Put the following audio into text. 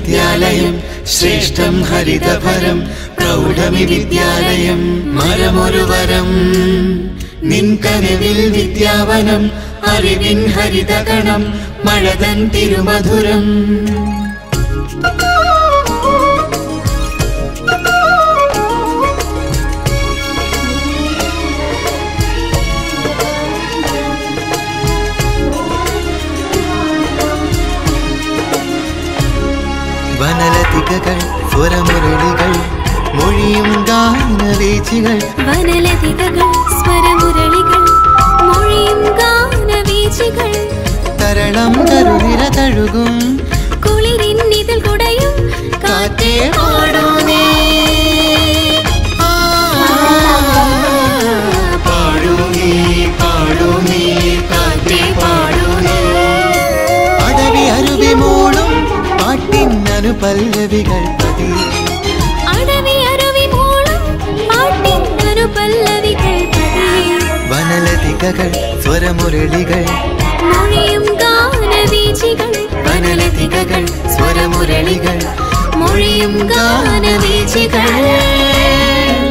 വിദ്യാലയം ശ്രേഷ്ഠം ഹരിതഭരം പ്രൗഢമി വിദ്യാലയം മരമൊരു വരം നിൻ കനവിൽ വിദ്യാവനം അറിവിൻ ഹരിതകണം മഴതൻ തിരുമധുരം വനലതികകൾ സ്വരമുരളികൾ മൊഴിയും ഗാനവേച്ചികൾ വനലതികകൾ സ്വരമുരളികൾ മൊഴിയും ഗാനവീചികൾ തരളം കരുനിര തഴുകും കുളിരിന്നിതൾ കുടയും കാറ്റേ പാടൂ നീ ആ, പാടൂ നീ പാടൂ നീ കാറ്റേ പാടൂ നീ അടവി അരുവി മൂളും പാട്ടിന്നനു പല്ലവികൾ പതി അടവി അരുവി മൂളും പാട്ടിന്നൊരു പല്ലവികൾ പതിയെ വനലതികകൾ സ്വരമുരളികൾ മൊഴിയും ഗാനവീചികൾ വനലതികകൾ സ്വരമുരളികൾ മൊഴിയും ഗാനവീചികൾ